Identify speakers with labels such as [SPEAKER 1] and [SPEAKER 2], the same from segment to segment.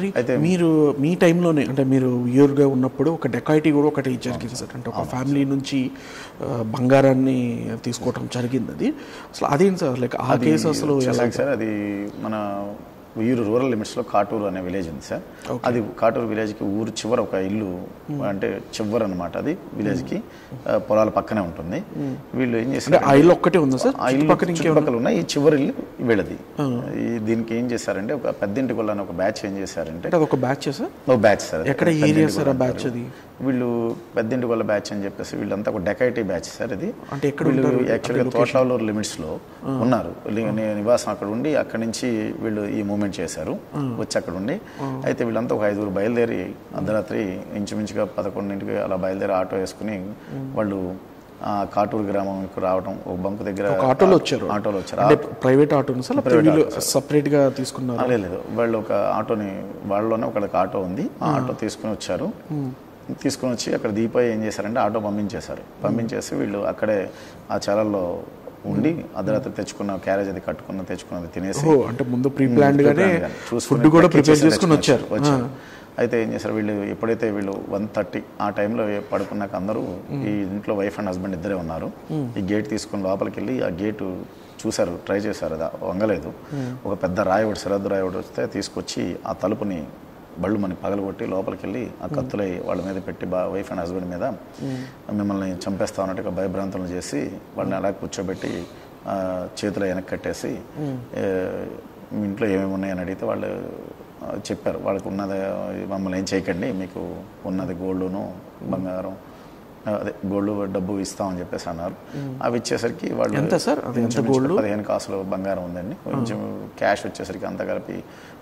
[SPEAKER 1] మరి మీరు మీ టైంలోనే అంటే మీరు యూర్గా ఉన్నప్పుడు ఒక డెకాయిటీ కూడా ఒకటి జరిగింది సార్ అంటే ఒక ఫ్యామిలీ నుంచి ఆ, బంగారాన్ని తీసుకోవటం జరిగింది అది అసలు అదేంటి సార్ లైక్ ఆ కేసు అసలు ఎలా
[SPEAKER 2] వచ్చేసరికి సార్ అది మన ఉయ్యూరు రూరల్ లిమిట్స్లో కాటూరు అనే విలేజ్ ఉంది సార్ అది కాటూరు విలేజ్కి ఊరు చివర ఒక ఇల్లు అంటే చివర అనమాట అది విలేజ్కి ఆ, పొలాల పక్కనే ఉంటుంది వీళ్ళు ఏం
[SPEAKER 1] అంటే
[SPEAKER 2] చేశారు
[SPEAKER 1] ఆ ఇల్లు ఒక్కటే ఉందా సార్
[SPEAKER 2] ఆ ఇల్లు
[SPEAKER 1] చుట్టుపక్కల ఇంకేమన్నా
[SPEAKER 2] చుట్టుపక్కల ఉన్న ఈ చివరి ఇల్లు వీళ్ళది ఈ దీనికి ఏం చేశారంటే ఒక పెద్దింటి కొల్ల ఒక బ్యాచ్ ఏం చేశారంటే
[SPEAKER 1] అంటే అదొక బ్యాచ్ సార్
[SPEAKER 2] ఒక బ్యాచ్ సార్ అది.
[SPEAKER 1] ఎక్కడ
[SPEAKER 2] పెద్దింటి
[SPEAKER 1] ఏరియా
[SPEAKER 2] కొల్ల
[SPEAKER 1] సార్ ఆ
[SPEAKER 2] అంటారు.
[SPEAKER 1] బ్యాచ్ అది
[SPEAKER 2] వీళ్ళు పెద్దింటి కొల్ల బ్యాచ్ అని చెప్పేసి వీళ్ళంతా ఒక డెకైటీ బ్యాచ్ సార్ ఇది
[SPEAKER 1] అంటే ఎక్కడ
[SPEAKER 2] వీళ్ళు
[SPEAKER 1] ఉంటారు?
[SPEAKER 2] యాక్చువల్గా తోటలూరు లిమిట్స్ లో ఉన్నారు లి- ని- నివాసం అక్కడ ఉండి అక్కడి నుంచి వీళ్ళు ఈ మూమెంట్ చేశారు వచ్చి అక్కడ ఉండి అయితే వీళ్ళంతా ఒక ఐదుగురు బయలుదేరి అర్ధరాత్రి ఇంచుమించుగా పదకొండింటికి అలా బయలుదేరి ఆటో వేసుకుని వాళ్ళు ఆ కాటూరు గ్రామంకు రావడం ఒక బంకు దగ్గర
[SPEAKER 1] ఒక ఆటోలో వచ్చారు
[SPEAKER 2] ఆటోలో వచ్చారు
[SPEAKER 1] అంటే ప్రైవేట్ ఆటో సార్ లేకపోతే వీళ్ళు సపరేట్ గా తీసుకున్నారు
[SPEAKER 2] ఆ, లేదు లేదు. వాళ్ళు ఒక ఆటోని వాళ్ళలోనే ఒకళ్ళకి ఆటో ఉంది ఆ ఆటో తీసుకుని వచ్చారు తీసుకుని వచ్చి అక్కడ దీపోయి ఏం చేశారంటే ఆటో పంపించేశారు పంపించేసి వీళ్ళు అక్కడే ఆ చాలల్లో ఉండి అర్ధరాత్రి తెచ్చుకున్న క్యారేజ్ అది కట్టుకున్న తెచ్చుకున్నది తినేసి
[SPEAKER 1] ఓ అంటే ముందు ప్రీ ప్లాన్డ్ గానే
[SPEAKER 2] ప్లాన్ గానే చూసుకుని
[SPEAKER 1] ఫుడ్ కూడా
[SPEAKER 2] pack
[SPEAKER 1] ప్రిపేర్
[SPEAKER 2] చేసి
[SPEAKER 1] చేసుకుని వచ్చారు
[SPEAKER 2] వచ్చారు అయితే ఏం చేశారు వీళ్ళు ఎప్పుడైతే వీళ్ళు వన్ థర్టీ ఆ టైంలో పడుకున్నాక అందరూ ఈ ఇంట్లో వైఫ్ అండ్ హస్బెండ్ ఇద్దరే ఉన్నారు ఈ గేట్ తీసుకుని లోపలికి వెళ్ళి ఆ గేటు చూశారు ట్రై చేశారు అది వంగలేదు ఒక పెద్ద రాయి ఒకటి సరద్దు రాయి ఒకటి వస్తే తీసుకొచ్చి ఆ తలుపుని బళ్ళు మనకి పగలగొట్టి లోపలికి వెళ్ళి ఆ కత్తులై వాళ్ళ మీద పెట్టి బా వైఫ్ అండ్ హస్బెండ్ మీద మిమ్మల్ని చంపేస్తా ఉన్నట్టుగా భయభ్రాంతులను చేసి వాళ్ళని అలా కూర్చోబెట్టి ఆ, చేతులు వెనక్కి కట్టేసి ఏ, మీ ఇంట్లో ఏమేమి ఉన్నాయని అడిగితే వాళ్ళు ఆ, చెప్పారు వాళ్ళకు ఉన్నది మమ్మల్ని ఏం చేయకండి మీకు ఉన్నది గోల్డును బంగారం ఆ, అదే గోల్డ్ డబ్బు ఇస్తామని చెప్పేసి అన్నారు అవి ఇచ్చేసరికి వాళ్ళు
[SPEAKER 1] ఎంత సార్? అది ఎంత
[SPEAKER 2] ఇంచుమించు
[SPEAKER 1] గోల్డ్?
[SPEAKER 2] పదిహేను కాసులు బంగారం ఉందండి కొంచెం క్యాష్ వచ్చేసరికి అంతా కలిపి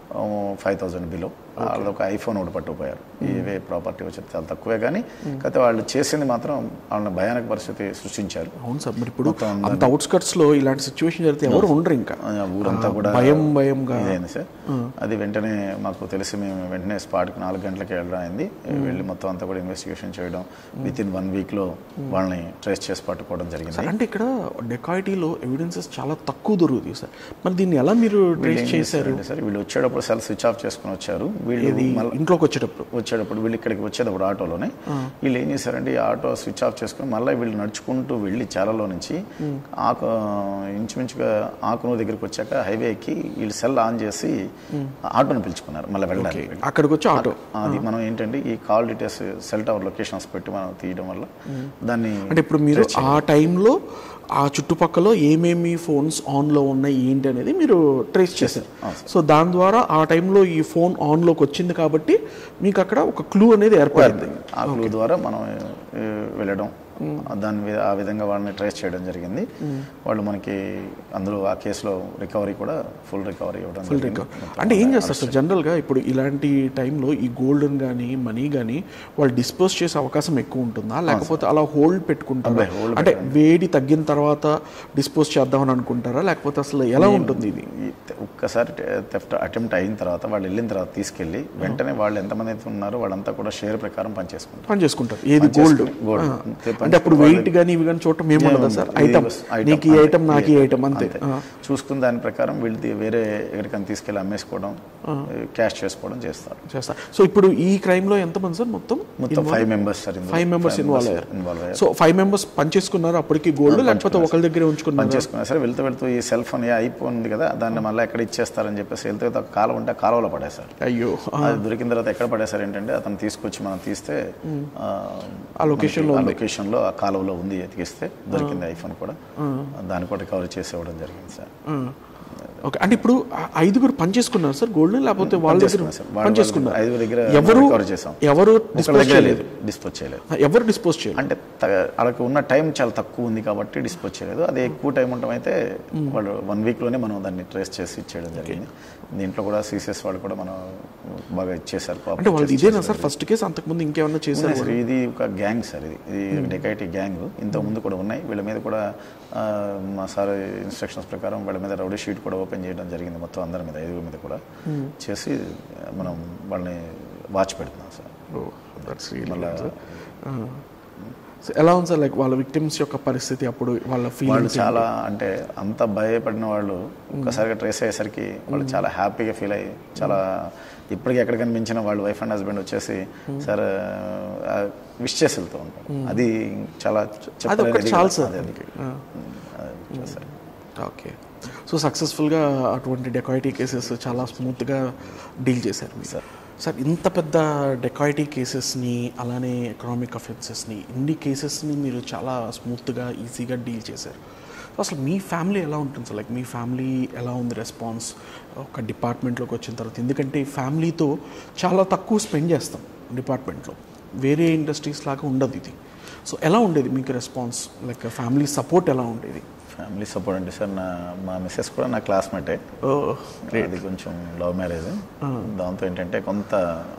[SPEAKER 2] ఫైవ్ థౌజండ్ బిలో వాళ్ళది ఒక ఐఫోన్ ఒకటి పట్టుకుపోయారు ఇవే ప్రాపర్టీ వచ్చేది చాలా తక్కువే కానీ కాకపోతే వాళ్ళు చేసింది మాత్రం వాళ్ళని భయానక పరిస్థితి సృష్టించారు
[SPEAKER 1] అవును సార్ మరి ఇప్పుడు అంత అవుట్స్కట్స్ లో ఇలాంటి సిచ్యువేషన్ జరిగితే ఎవరు ఉండరు ఇంకా
[SPEAKER 2] ఆ, ఊరంతా కూడా
[SPEAKER 1] భయం భయంగా
[SPEAKER 2] ఇదైంది సార్ అది వెంటనే మాకు తెలిసి మేము వెంటనే స్పాట్కి నాలుగు గంటలకి వెళ్ళడం అయింది వెళ్ళి మొత్తం అంతా కూడా ఇన్వెస్టిగేషన్ చేయడం విత్ ఇన్ వన్ వీక్లో వాళ్ళని ట్రేస్ చేసి పట్టుకోవడం జరిగింది
[SPEAKER 1] సార్ అంటే ఇక్కడ డెకాయిటీలో ఎవిడెన్సెస్ చాలా తక్కువ దొరుకుతాయి సార్ మరి దీన్ని ఎలా మీరు ట్రేస్ చేశారు
[SPEAKER 2] చేశారంటే సార్ వీళ్ళు వచ్చేటప్పుడు సెల్ స్విచ్ ఆఫ్ చేసుకుని వచ్చారు వీళ్ళు మళ్ళీ
[SPEAKER 1] ఇంట్లోకి వచ్చేటప్పుడు
[SPEAKER 2] వచ్చేటప్పుడు వీళ్ళు ఇక్కడికి వచ్చేటప్పుడు ఆటోలోనే వీళ్ళు ఏం చేశారంటే ఈ ఆటో స్విచ్ ఆఫ్ చేసుకుని మళ్ళీ వీళ్ళు నడుచుకుంటూ వెళ్ళి చాలలో నుంచి ఆకు ఇంచుమించుగా ఆకునూరు దగ్గరికి వచ్చాక హైవే ఎక్కి వీళ్ళు సెల్ ఆన్ చేసి ఆటోని పిలుచుకున్నారు మళ్ళీ వెళ్ళడానికి
[SPEAKER 1] అక్కడికి వచ్చి ఆటో
[SPEAKER 2] అది మనం ఏంటంటే ఈ call details cell tower locations పెట్టి మనం తీయడం వల్ల దాన్ని
[SPEAKER 1] అంటే ఇప్పుడు మీరు ఆ టైంలో ఆ చుట్టుపక్కల ఏమేమి ఫోన్స్ ఆన్లో ఉన్నాయి ఏంటి అనేది మీరు ట్రేస్ చేశారు సో దాని ద్వారా ఆ టైంలో ఈ ఫోన్ ఆన్లోకి వచ్చింది కాబట్టి మీకు అక్కడ ఒక క్లూ అనేది ఏర్పడింది
[SPEAKER 2] ఆ క్లూ ద్వారా మనం ఏ, వెళ్ళడం దాని మీద ఆ విధంగా వాళ్ళని ట్రేస్ చేయడం జరిగింది వాళ్ళు మనకి అందులో ఆ కేసులో రికవరీ కూడా ఫుల్ రికవరీ ఇవ్వడం జరిగింది.
[SPEAKER 1] అంటే ఏం చేస్తారు సార్ జనరల్గా ఇప్పుడు ఇలాంటి టైంలో ఈ గోల్డెన్ కానీ మనీ కానీ వాళ్ళు డిస్పోజ్ చేసే అవకాశం ఎక్కువ ఉంటుందా లేకపోతే అలా హోల్డ్ పెట్టుకుంటారా అంటే వేడి తగ్గిన తర్వాత డిస్పోజ్ చేద్దామని అనుకుంటారా లేకపోతే అసలు ఎలా ఉంటుంది ఇది
[SPEAKER 2] ఈ తె- ఒక్కసారి థెఫ్ట్ అటెంప్ట్ అయిన తర్వాత వాళ్ళు వెళ్ళిన తర్వాత తీసుకెళ్ళి వెంటనే వాళ్ళు ఎంతమంది అయితే ఉన్నారో వాళ్ళంతా కూడా షేర్ ప్రకారం పనిచేసుకుంటారు
[SPEAKER 1] పని చేసుకుంటారు ఏది గోల్డ్
[SPEAKER 2] గోల్డ్
[SPEAKER 1] అంటే అప్పుడు వెయిట్ కానీ ఇవి కానీ చూడటం ఏముండదా సార్ ఐటమ్ నీకు ఈ ఐటమ్ నాకు ఈ ఐటమ్ అంతే ఆ.
[SPEAKER 2] చూసుకున్న దాని ప్రకారం వీళ్ళది వేరే ఎక్కడికైనా తీసుకెళ్ళి అమ్మేసుకోవడం క్యాష్ చేసుకోవడం చేస్తారు
[SPEAKER 1] చేస్తా సో ఇప్పుడు ఈ క్రైమ్ లో ఎంతమంది సార్ మొత్తం
[SPEAKER 2] మొత్తం five members sir
[SPEAKER 1] five members involve అయ్యారు
[SPEAKER 2] ఇన్వాల్వ్ అయ్యారు
[SPEAKER 1] సో ఫైవ్ మెంబర్స్ పనిచేసుకున్నారు అప్పటికి గోల్డ్ లేకపోతే ఒకరి దగ్గరే ఉంచుకున్నారు
[SPEAKER 2] పని చేసుకున్నారు సరే వెళ్తూ వెళ్తూ ఈ సెల్ ఫోన్ ఏ అయిపోయింది కదా దాన్ని మళ్ళీ ఎక్కడ ఇచ్చేస్తారని చెప్పేసి వెళ్తూ వెళ్తూ ఒక కాలువ ఉంటే ఆ కాలువలో పడేశారు
[SPEAKER 1] అయ్యో
[SPEAKER 2] అది దొరికిన తర్వాత ఎక్కడ పడేశారు ఏంటంటే అతను తీసుకొచ్చి మనం తీస్తే ఆ,
[SPEAKER 1] ఆ location లో
[SPEAKER 2] మనకి ఆ లొకేషన్ లో ఆ కాలువలో ఉంది ఎతికిస్తే దొరికింది ఐఫోన్ కూడా దాన్ని కూడా రికవరీ చేసి ఇవ్వడం జరిగింది సార్
[SPEAKER 1] ఓకే అంటే ఇప్పుడు ఆ ఐదుగురు పని చేసుకున్నారు సార్ గోల్డ్ లేకపోతే వాళ్ళ దగ్గర
[SPEAKER 2] చేసుకున్నారు సార్. వాళ్ళ-
[SPEAKER 1] పని చేసుకున్నారు
[SPEAKER 2] వాళ్ళ ఐదుగురు దగ్గర
[SPEAKER 1] ఎవరు
[SPEAKER 2] recover చేసాం.
[SPEAKER 1] ఎవరు
[SPEAKER 2] ఒకళ్ళ
[SPEAKER 1] డిస్పోజ్
[SPEAKER 2] దగ్గర
[SPEAKER 1] చేయలేదు
[SPEAKER 2] లేదు డిస్పోజ్ చేయలేదు
[SPEAKER 1] ఎవరు డిస్పోజ్ చేయలేదు
[SPEAKER 2] అంటే త- వాళ్ళకి ఉన్న టైం చాలా తక్కువ ఉంది కాబట్టి డిస్పోజ్ చేయలేదు అదే ఎక్కువ టైం ఉండటం అయితే వాళ్ళు వన్ వీక్లోనే మనం దాన్ని ట్రేస్ చేసి ఇచ్చేయడం జరిగింది దీంట్లో కూడా సీసీఎస్ వాళ్ళు కూడా మనం బాగా ఇచ్చేసారు
[SPEAKER 1] అంటే వాళ్ళది ఇదేనా సార్ ఫస్ట్ కేసు అంతకుముందు ఇంకేమన్నా చేశారు
[SPEAKER 2] ఉన్నాయి సార్ ఇది ఒక గ్యాంగ్ సార్ ఇది ఇది డెకైటీ గ్యాంగ్ ఇంతకు ముందు కూడా ఉన్నాయి వీళ్ళ మీద కూడా ఆ, మా సార్ ఇన్స్ట్రక్షన్స్ ప్రకారం వీళ్ళ మీద రౌడీ షీట్ కూడా ఓపెన్ చేయడం జరిగింది మొత్తం అందరి మీద ఐదుగురి మీద కూడా చేసి మనం వాళ్ళని వాచ్ పెడుతున్నాం సార్
[SPEAKER 1] ఓ, that's really
[SPEAKER 2] మళ్ళా
[SPEAKER 1] good, sir. ఆ. సో ఎలా ఉంది సార్ లైక్ వాళ్ళ విక్టిమ్స్ యొక్క పరిస్థితి అప్పుడు వాళ్ళ
[SPEAKER 2] వాళ్ళు
[SPEAKER 1] ఫీలింగ్స్
[SPEAKER 2] చాలా అంటే అంత భయపడిన వాళ్ళు ఒక్కసారిగా ట్రేస్ అయ్యేసరికి వాళ్ళు చాలా హ్యాపీగా ఫీల్ అయ్యి చాలా ఇప్పటికీ ఎక్కడ కనిపించిన వాళ్ళు వైఫ్ అండ్ హస్బెండ్ వచ్చేసి సార్ విష్ చేసి వెళ్తూ ఉంటారు అది చాలా చె-
[SPEAKER 1] అది
[SPEAKER 2] చెప్పలేదు
[SPEAKER 1] ఒకటి
[SPEAKER 2] ఇది
[SPEAKER 1] చాలు
[SPEAKER 2] కూడా.
[SPEAKER 1] సార్
[SPEAKER 2] అదే, అదే. అది చేశారు.
[SPEAKER 1] ఓకే సో సక్సెస్ఫుల్గా అటువంటి డెకాయిటీ కేసెస్ చాలా స్మూత్గా డీల్ చేశారు మీరు
[SPEAKER 2] సార్.
[SPEAKER 1] సార్ ఇంత పెద్ద డెకాయిటీ కేసెస్ని అలానే ఎకనామిక్ అఫెన్సెస్ని ఇన్ని కేసెస్ని మీరు చాలా స్మూత్గా ఈజీగా డీల్ చేశారు సో అసలు మీ ఫ్యామిలీ ఎలా ఉంటుంది సార్ లైక్ మీ ఫ్యామిలీ ఎలా ఉంది రెస్పాన్స్ ఒక డిపార్ట్మెంట్లోకి వచ్చిన తర్వాత ఎందుకంటే ఫ్యామిలీతో చాలా తక్కువ స్పెండ్ చేస్తాం డిపార్ట్మెంట్లో వేరే ఇండస్ట్రీస్ లాగా ఉండదు ఇది సో ఎలా ఉండేది మీకు రెస్పాన్స్ లైక్ ఫ్యామిలీ సపోర్ట్ ఎలా ఉండేది
[SPEAKER 2] ఫ్యామిలీ సపోర్ట్ అంటే సార్ నా మా మిస్సెస్ కూడా నా క్లాస్మేటే అది కొంచెం లవ్ మ్యారేజ్ దాంతో ఏంటంటే కొంత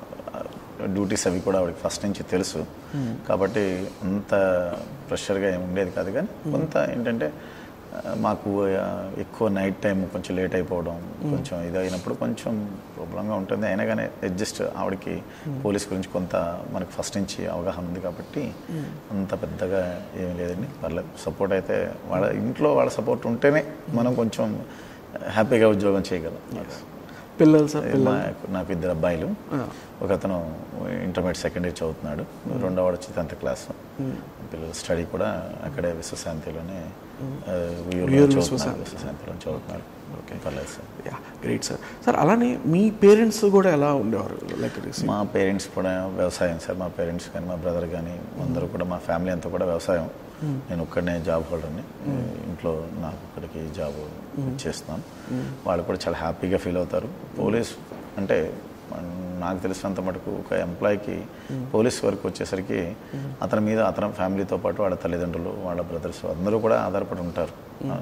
[SPEAKER 2] డ్యూటీస్ అవి కూడా ఆవిడకి ఫస్ట్ నుంచి తెలుసు కాబట్టి అంత ప్రెషర్గా ఏమి ఉండేది కాదు కానీ కొంత ఏంటంటే ఆ, మాకు ఆ, ఎక్కువ నైట్ టైం కొంచెం లేట్ అయిపోవడం కొంచెం ఇది అయినప్పుడు కొంచెం ప్రాబ్లంగా ఉంటుంది అయినా కానీ అడ్జస్ట్ ఆవిడకి పోలీస్ గురించి కొంత మనకు ఫస్ట్ నుంచి అవగాహన ఉంది కాబట్టి అంత పెద్దగా ఏం లేదండి పర్లేదు సపోర్ట్ అయితే వాళ్ళ ఇంట్లో వాళ్ళ సపోర్ట్ ఉంటేనే మనం కొంచెం హ్యాపీగా ఉద్యోగం చేయగలం
[SPEAKER 1] పిల్లలు సార్
[SPEAKER 2] మా నాకు ఇద్దరు అబ్బాయిలు ఒక అతను ఇంటర్మీడియట్ సెకండ్ ఇయర్ చదువుతున్నాడు రెండో వాడు వచ్చి టెన్త్ క్లాస్ పిల్లలు స్టడీ కూడా అక్కడే విశ్వశాంతిలోనే ఆ, ఉయ్యూరులో
[SPEAKER 1] ఉయ్యూరు
[SPEAKER 2] చదువుతున్నారు విశ్వశాంతిలో చదువుతున్నారు ఓకే పర్లేదు sir
[SPEAKER 1] yeah great sir sir అలానే మీ పేరెంట్స్ కూడా ఎలా ఉండేవారు లైక్
[SPEAKER 2] మా పేరెంట్స్ కూడా వ్యవసాయం సార్ మా పేరెంట్స్ కానీ మా బ్రదర్ కానీ అందరూ కూడా మా ఫ్యామిలీ అంతా కూడా వ్యవసాయం నేను ఒక్కడనే జాబ్ హోల్డర్ని ఇంట్లో నాకు ఒక్కడికి జాబ్ చేస్తున్నాను వాళ్ళు కూడా చాలా హ్యాపీగా ఫీల్ అవుతారు పోలీస్ అంటే నాకు తెలిసినంత మటుకు ఒక ఎంప్లాయీకి పోలీస్ వర్క్ వచ్చేసరికి అతని మీద అతని ఫ్యామిలీతో పాటు వాళ్ళ తల్లిదండ్రులు వాళ్ళ బ్రదర్స్ అందరూ కూడా ఆధారపడి ఉంటారు ఆ,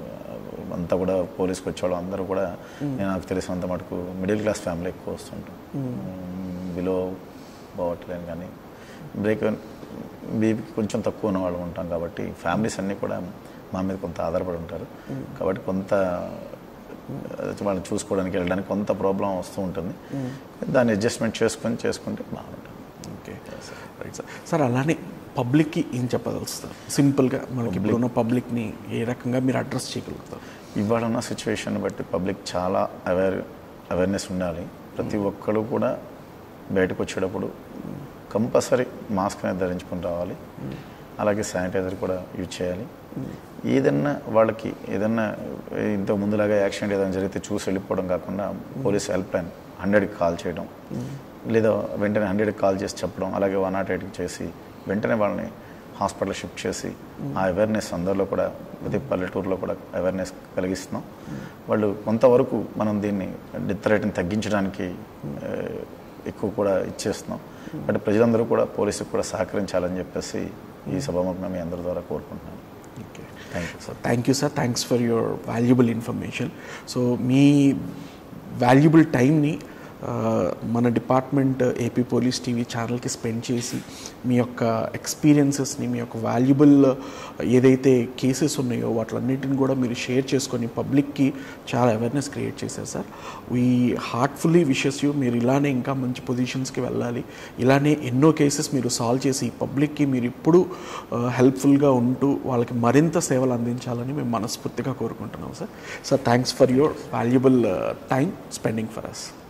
[SPEAKER 2] అంతా కూడా పోలీస్కి వచ్చేవాళ్ళు అందరూ కూడా నేను నాకు తెలిసినంత మటుకు మిడిల్ క్లాస్ ఫ్యామిలీ ఎక్కువ వస్తుంటాం బిలో పోవట్లేను కానీ బ్రేక్ బీపీకి కొంచెం తక్కువ ఉన్న వాళ్ళు ఉంటాం కాబట్టి ఫ్యామిలీస్ అన్నీ కూడా మా మీద కొంత ఆధారపడి ఉంటారు కాబట్టి కొంత వాళ్ళని చూసుకోవడానికి వెళ్ళడానికి కొంత ప్రాబ్లం వస్తూ ఉంటుంది దాన్ని అడ్జస్ట్మెంట్ చేసుకొని చేసుకుంటే బాగుంటుంది
[SPEAKER 1] ఓకే రైట్ సార్ సార్ అలానే పబ్లిక్కి ఏం చెప్పదలుస్తారు సింపుల్గా మనకి ఇప్పుడు ఉన్న పబ్లిక్ని ఏ రకంగా మీరు అడ్రస్ చేయగలుగుతారు
[SPEAKER 2] ఇవాళ ఉన్న సిచ్యువేషన్ బట్టి పబ్లిక్ చాలా అవేర్ అవేర్నెస్ ఉండాలి ప్రతి ఒక్కరు కూడా బయటకు వచ్చేటప్పుడు కంపల్సరీ మాస్క్ అనేది ధరించుకుని రావాలి అలాగే శానిటైజర్ కూడా యూజ్ చేయాలి ఏదన్నా వాళ్ళకి ఏదన్నా ఇంతకు ముందులాగా యాక్సిడెంట్ ఏదైనా జరిగితే చూసి వెళ్ళిపోవడం కాకుండా పోలీస్ హెల్ప్ లైన్ హండ్రెడ్కి కాల్ చేయడం లేదా వెంటనే హండ్రెడ్కి కాల్ చేసి చెప్పడం అలాగే వన్ నాట్ ఎయిట్కి చేసి వెంటనే వాళ్ళని హాస్పిటల్ షిఫ్ట్ చేసి ఆ అవేర్నెస్ అందరిలో కూడా ప్రతి పల్లెటూరులో కూడా అవేర్నెస్ కలిగిస్తున్నాం వాళ్ళు కొంతవరకు మనం దీన్ని డెత్ రేట్ని తగ్గించడానికి ఆ, ఎక్కువ కూడా ఇచ్చేస్తున్నాం బట్ ప్రజలందరూ కూడా పోలీసుకు కూడా సహకరించాలని చెప్పేసి ఈ సభాముఖంగా మీ అందరి ద్వారా కోరుకుంటున్నాను
[SPEAKER 1] okay
[SPEAKER 2] thank you
[SPEAKER 1] so thank you sir thanks for your valuable information so మీ వాల్యుబుల్ టైంని మన డిపార్ట్మెంట్ ఏపీ పోలీస్ టీవీ ఛానల్కి స్పెండ్ చేసి మీ యొక్క ఎక్స్పీరియన్సెస్ని మీ యొక్క వాల్యుబుల్ ఏదైతే కేసెస్ ఉన్నాయో వాటిలన్నిటిని కూడా మీరు షేర్ చేసుకొని పబ్లిక్కి చాలా అవేర్నెస్ క్రియేట్ చేశారు sir we heartfully wishes you మీరు ఇలానే ఇంకా మంచి పొజిషన్స్కి వెళ్ళాలి ఇలానే ఎన్నో కేసెస్ మీరు సాల్వ్ చేసి పబ్లిక్కి మీరు ఇప్పుడు హెల్ప్ఫుల్గా ఉంటూ వాళ్ళకి మరింత సేవలు అందించాలని మేము మనస్ఫూర్తిగా కోరుకుంటున్నాం sir sir thanks for your valuable time spending for us